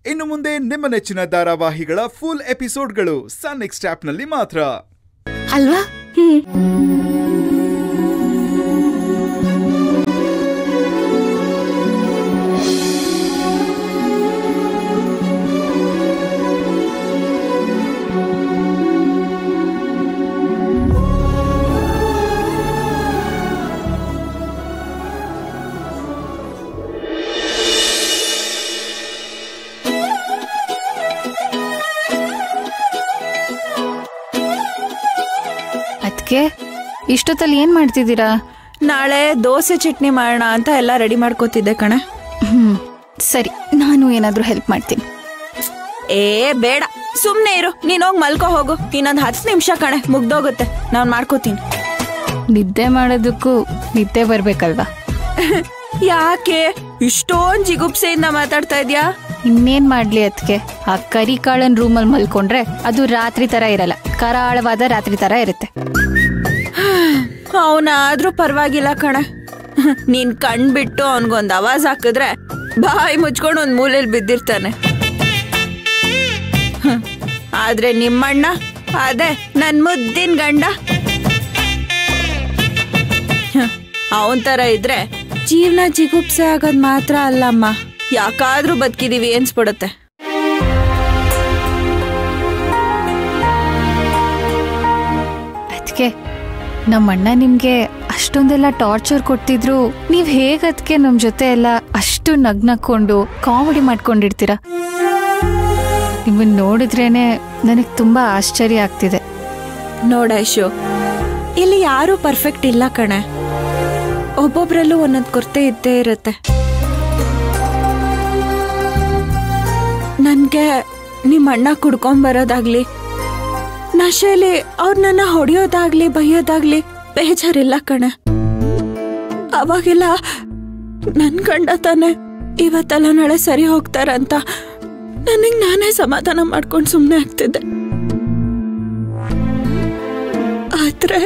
ಇನ್ನು ಮುಂದೆ ನಿಮ್ಮ ನೆಚ್ಚಿನ ಧಾರಾವಾಹಿಗಳ ಫುಲ್ ಎಪಿಸೋಡ್ಗಳು ಸನ್ ನೆಕ್ಸ್ಟ್ ಆಪ್ನಲ್ಲಿ ಮಾತ್ರ ಅಲ್ವಾ ಹ್ಮ್ ಅದಕ್ಕೆ ಇಷ್ಟೊತ್ತಲ್ಲಿ ಏನ್ ಮಾಡ್ತಿದ್ದೀರಾ ನಾಳೆ ದೋಸೆ ಚಟ್ನಿ ಮಾಡೋಣ ಅಂತ ಎಲ್ಲ ರೆಡಿ ಮಾಡ್ಕೋತಿದ್ದೆ ಕಣೆ ಹ್ಮ್ ಸರಿ ನಾನು ಏನಾದ್ರೂ ಹೆಲ್ಪ್ ಮಾಡ್ತೀನಿ ಏ ಬೇಡ ಸುಮ್ನೆ ಇರು ನೀನ್ ಹೋಗ್ ಮಲ್ಕೋ ಹೋಗು ಇನ್ನೊಂದ್ ಹತ್ತು ನಿಮಿಷ ಕಣೆ ಮುಗ್ದೋಗುತ್ತೆ ನಾನ್ ಮಾಡ್ಕೋತೀನಿ ನಿದ್ದೆ ಮಾಡೋದಕ್ಕೂ ನಿದ್ದೆ ಬರ್ಬೇಕಲ್ವಾ ಯಾಕೆ ಇಷ್ಟೊಂದ್ ಜಿಗುಪ್ಸೆಯಿಂದ ಮಾತಾಡ್ತಾ ಇದ್ಯಾ ಇನ್ನೇನ್ ಮಾಡ್ಲಿ ಅದಕ್ಕೆ ಆ ಕರಿ ಕಾಳನ್ ರೂಮಲ್ಲಿ ಮಲ್ಕೊಂಡ್ರೆ ಅದು ರಾತ್ರಿ ತರ ಇರಲ್ಲ ಕರಾಳವಾದ ರಾತ್ರಿ ತರ ಇರುತ್ತೆ ಅವನಾದ್ರೂ ಪರವಾಗಿಲ್ಲ ಕಣೆ ನೀನ್ ಕಣ್ ಬಿಟ್ಟು ಅವನ್ಗೊಂದ್ ಅವಾಜ್ ಹಾಕಿದ್ರೆ ಬಾಯಿ ಮುಚ್ಕೊಂಡು ಒಂದ್ ಮೂಲೆಯಲ್ಲಿ ಬಿದ್ದಿರ್ತಾನೆ ಹ್ಮ್. ಆದ್ರೆ ನಿಮ್ಮಣ್ಣ ಅದೇ ನನ್ ಮುದ್ದಿನ ಗಂಡ ಅವನ್ ತರ ಇದ್ರೆ ಜೀವನ ಜಿಗುಪ್ಸೆ ಆಗೋದ್ ಮಾತ್ರ ಅಲ್ಲಮ್ಮ ಯಾಕಾದ್ರೂ ಬದುಕಿದೀವಿ ಅನ್ಸ್ಬಿಡುತ್ತೆ ಅದಕ್ಕೆ ನಮ್ಮಣ್ಣ ನಿಮ್ಗೆ ಅಷ್ಟೊಂದೆಲ್ಲ ಟಾರ್ಚರ್ ಕೊಡ್ತಿದ್ರು ನೀವ್ ಹೇಗ್ ಅದಕ್ಕೆ ನಮ್ ಜೊತೆ ಎಲ್ಲ ಅಷ್ಟು ನಗ್ನಕೊಂಡು ಕಾಮಿಡಿ ಮಾಡ್ಕೊಂಡಿರ್ತೀರ ನಿಮ್ಮನ್ನ ನೋಡಿದ್ರೇನೆ ನನಗ್ ತುಂಬಾ ಆಶ್ಚರ್ಯ ಆಗ್ತಿದೆ ನೋಡ ಐಶು ಇಲ್ಲಿ ಯಾರು ಪರ್ಫೆಕ್ಟ್ ಇಲ್ಲ ಕಣೆ ಒಬ್ಬೊಬ್ರಲ್ಲೂ ಒಂದೊಂದು ಕೊರತೆ ಇದ್ದೇ ಇರುತ್ತೆ ನನ್ಗೆ ನಿಮ್ಮ ಅಣ್ಣ ಕುಡ್ಕೊಂಬರೋದಾಗ್ಲಿ ನಶೆಲಿ ಅವ್ರು ನನ್ನ ಹೊಡೆಯೋದಾಗ್ಲಿ ಬೈಯೋದಾಗ್ಲಿ ಬೇಜಾರಿಲ್ಲ ಕಣೆ ಅವಾಗೆಲ್ಲ ನನ್ ಗಂಡ ತಾನೆ ಇವತ್ತೆಲ್ಲ ನಾಳೆ ಸರಿ ಹೋಗ್ತಾರಂತ ನನಗೆ ನಾನೇ ಸಮಾಧಾನ ಮಾಡ್ಕೊಂಡು ಸುಮ್ಮನೆ ಆಗ್ತಿದ್ದೆ ಆದ್ರೆ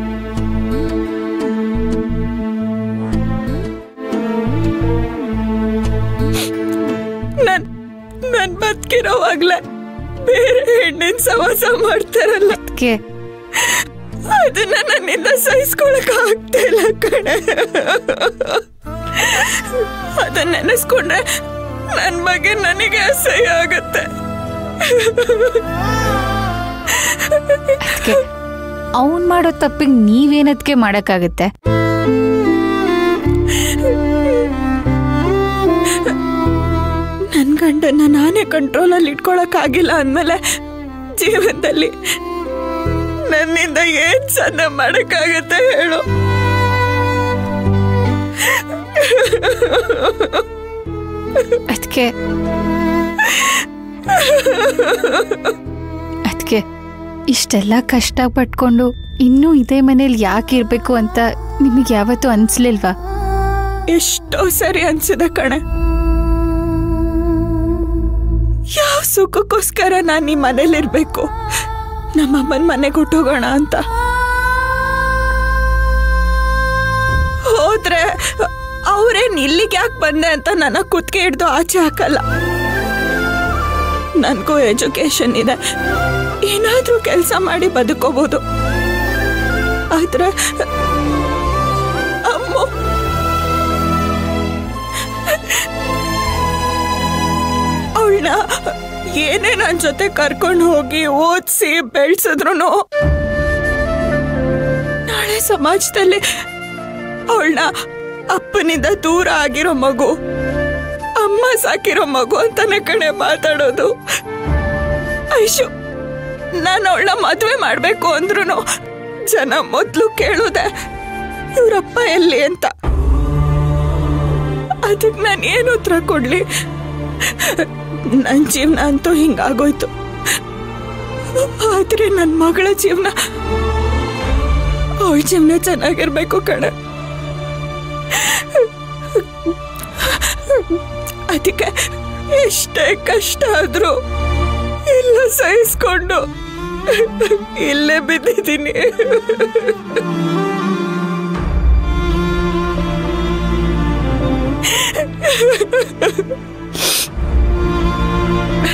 ನನ್ ನನ್ ಬದುಕಿರೋವಾಗ್ಲೇ ಬೇರೆ ಹೆಣ್ಣಿನ ಸವಾಸ ಮಾಡ್ತಾರಲ್ಲ ಅದಕ್ಕೆ ಅದನ್ನ ನನ್ನಿಂದ ಸಹಿಸ್ಕೊಳಕ್ ಆಗ್ತಾ ಇಲ್ಲ ಕಣೆ ಅದನ್ನ ನೆನೆಸ್ಕೊಂಡ್ರೆ ನನ್ ಬಗ್ಗೆ ನನಗೆ ಅಸಹ್ಯ ಆಗತ್ತೆ ಅದಕ್ಕೆ ಅವನ್ ಮಾಡೋ ತಪ್ಪಿಗೆ ನೀವೇನದ್ಕೆ ಮಾಡಕ್ಕಾಗತ್ತೆ ನನ್ ಗಂಡನ್ನ ನಾನೇ ಕಂಟ್ರೋಲಲ್ಲಿ ಇಟ್ಕೊಳಕ್ ಆಗಿಲ್ಲ ಅಂದ್ಮೇಲೆ ಜೀವನದಲ್ಲಿ ನನ್ನಿಂದ ಏನ್ ಸಣ್ಣ ಮಾಡಕ್ಕಾಗತ್ತೆ ಹೇಳು ಅದಕ್ಕೆ ಅದಕ್ಕೆ ಇಷ್ಟೆಲ್ಲ ಕಷ್ಟ ಪಟ್ಕೊಂಡು ಇನ್ನೂ ಇದೇ ಮನೇಲಿ ಯಾಕೆ ಇರ್ಬೇಕು ಅಂತ ನಿಮಗೆ ಯಾವತ್ತೂ ಅನ್ಸ್ಲಿಲ್ವಾ ಎಷ್ಟೋ ಸರಿ ಅನ್ಸಿದೆ ಕಣೆ ಯಾವ ಸುಖಕ್ಕೋಸ್ಕರ ನಾನು ಈ ಮನೇಲಿರ್ಬೇಕು ನಮ್ಮಮ್ಮನ ಮನೆಗೆ ಹುಟ್ಟೋಗೋಣ ಅಂತ ಹೋದ್ರೆ ಅವ್ರೇನ್ ಇಲ್ಲಿಗೆ ಯಾಕೆ ಬಂದೆ ಅಂತ ನನ್ನ ಕುತ್ತಿಗೆ ಹಿಡ್ದು ಆಚೆ ಹಾಕಲ್ಲ ನನಗೂ ಎಜುಕೇಶನ್ ಇದೆ ಏನಾದ್ರೂ ಕೆಲಸ ಮಾಡಿ ಬದುಕೋಬಹುದು ಆದ್ರೆ ಅಮ್ಮ ಅವಳನ್ನ ಏನೇ ನನ್ನ ಜೊತೆ ಕರ್ಕೊಂಡು ಹೋಗಿ ಓದಿಸಿ ಬೆಳೆಸಿದ್ರು ನಾಳೆ ಸಮಾಜದಲ್ಲಿ ಅವಳನ್ನ ಅಪ್ಪನಿಂದ ದೂರ ಆಗಿರೋ ಮಗು ಅಮ್ಮ ಸಾಕಿರೋ ಮಗು ಅಂತಾನೆ ಕಣೆ ಮಾತಾಡೋದು ಐಶು ನಾನು ಅವಳನ್ನ ಮದುವೆ ಮಾಡ್ಬೇಕು ಅಂದ್ರೂ ಜನ ಮೊದ್ಲು ಕೇಳುದೆ ಇವ್ರಪ್ಪ ಎಲ್ಲಿ ಅಂತ ಅದಕ್ಕೆ ನಾನು ಏನು ಉತ್ತರ ಕೊಡ್ಲಿ ನನ್ನ ಜೀವನ ಅಂತೂ ಹಿಂಗಾಗೋಯ್ತು ಆದ್ರೆ ನನ್ನ ಮಗಳ ಜೀವನ ಅವಳ ಜೀವನ ಚೆನ್ನಾಗಿರ್ಬೇಕು ಕಣೆ ಅದಕ್ಕೆ ಎಷ್ಟೇ ಕಷ್ಟ ಆದ್ರೂ ಎಲ್ಲ ಸಹಿಸ್ಕೊಂಡು ಇಲ್ಲೇ ಬಿದ್ದಿದ್ದೀನಿ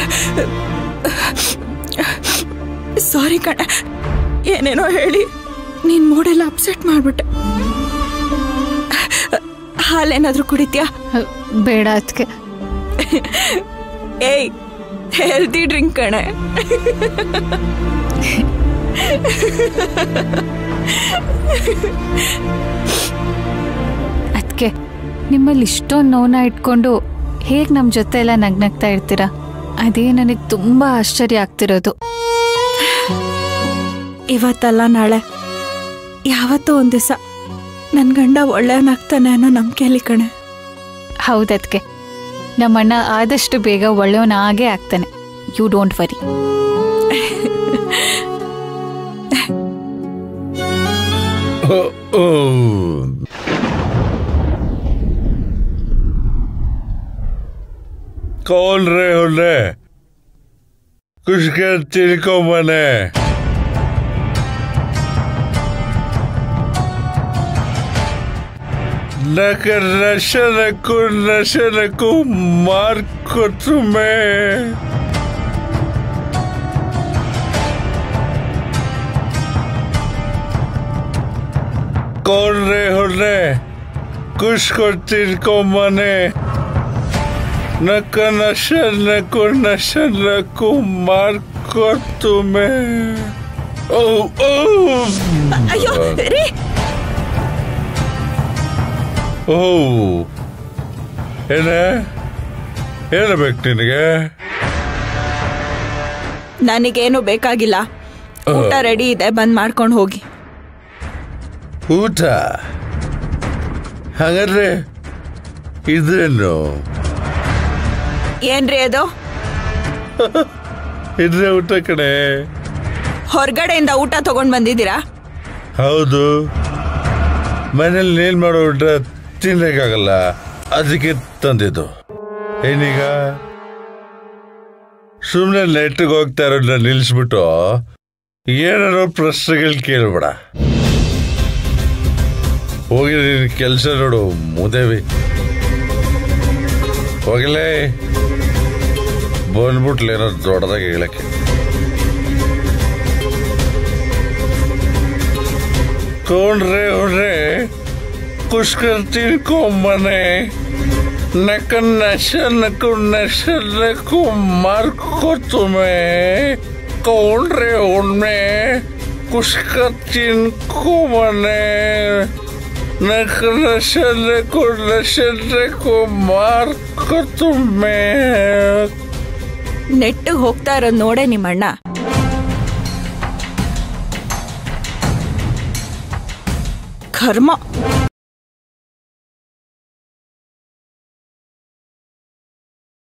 ಸಾರಿ ಕಣ ಏನೇನೋ ಹೇಳಿ ನೀನ್ ಮೂಡೆಲ್ಲ ಅಪ್ಸೆಟ್ ಮಾಡ್ಬಿಟ್ಟೆ ಹಾಲೇನಾದ್ರೂ ಕುಡಿತ್ಯಾ ಬೇಡ ಅದಕ್ಕೆ ಏಯ್ ಹೆಲ್ದಿ ಡ್ರಿಂಕ್ ಕಣೆ ಅದಕ್ಕೆ ನಿಮ್ಮಲ್ಲಿ ಇಷ್ಟೊಂದು ನೋವನ್ನ ಇಟ್ಕೊಂಡು ಹೇಗೆ ನಮ್ಮ ಜೊತೆ ಎಲ್ಲ ನಗ್ನಗ್ತಾ ಇರ್ತೀರಾ ಅದೇ ನನಗೆ ತುಂಬ ಆಶ್ಚರ್ಯ ಆಗ್ತಿರೋದು ಇವತ್ತಲ್ಲ ನಾಳೆ ಯಾವತ್ತೋ ಒಂದ್ ದಿವಸ ನನ್ ಗಂಡ ಒಳ್ಳೆಯವನಾಗ್ತಾನೆ ಅನ್ನೋ ನಂಬಿಕೆಯಲ್ಲಿ ಕಣೆ ಹೌದದ್ಕೆ ನಮ್ಮಣ್ಣ ಆದಷ್ಟು ಬೇಗ ಒಳ್ಳೆಯವನಾಗೇ ಆಗ್ತಾನೆ ಯು ಡೋಂಟ್ ವರಿ कौन रे होने कुछ कर तिलको मने नकर नशा को नशा को मार को तुम्हें कौन रे होने कुछ को तिलको मने नक नश नको नश नको मार को तुम्हें ओ ओ ಅಯ್ಯೋ ರೀ ಓ ಏನ ಹೇಳಬೇಕು ನಿನಗೆ ನನಗೇನು ಬೇಕಾಗಿಲ್ಲ ಊಟ ರೆಡಿ ಇದೆ ಬಂದ್ ಮಾಡ್ಕೊಂಡು ಹೋಗಿ ಊಟ ಹಾಗಾದ್ರೆ ಇದೇನು ಏನ್ರಿ ಅದು ಇದ್ರೆ ಊಟ ಕಡೆ ಹೊರಗಡೆಯಿಂದ ಊಟ ತಗೊಂಡ್ ಬಂದಿದ್ದೀರಾ ಹೌದು ಮನೇಲಿ ಏನ್ ಮಾಡೋ ಊಟ ತಿನ್ನಕ್ಕಾಗಲ್ಲ ಅದಕ್ಕೆ ತಂದಿದ್ದು ಏನೀಗ ಸುಮ್ಮನೆ ನೆಟ್ಟಿಗೆ ಹೋಗ್ತಾ ಇರೋದನ್ನ ನಿಲ್ಲಿಸ್ಬಿಟ್ಟು ಏನಾರೋ ಪ್ರಶ್ನೆಗಳು ಕೇಳ್ಬೇಡ ಹೋಗಿ ನಿನ್ ಕೆಲಸ ನೋಡು ಮುದೇವಿ ಹೋಗಲೇ ಬಂದ್ಬಿಟ್ಲೇನೋ ದೊಡ್ಡದಾಗಿ ಹೇಳಕ್ಕೆ कौन रे हो रे कुछ करती को मने नक नशा नको नशा को मार को तुम्हें कौन रे उनमें कुछ करती को मने नक नशा को नशा को मार को तुम्हें ನೆಟ್ಟಿಗೆ ಹೋಗ್ತಾ ಇರೋದ್ ನೋಡೆ ನಿಮ್ಮಣ್ಣ ಕರ್ಮ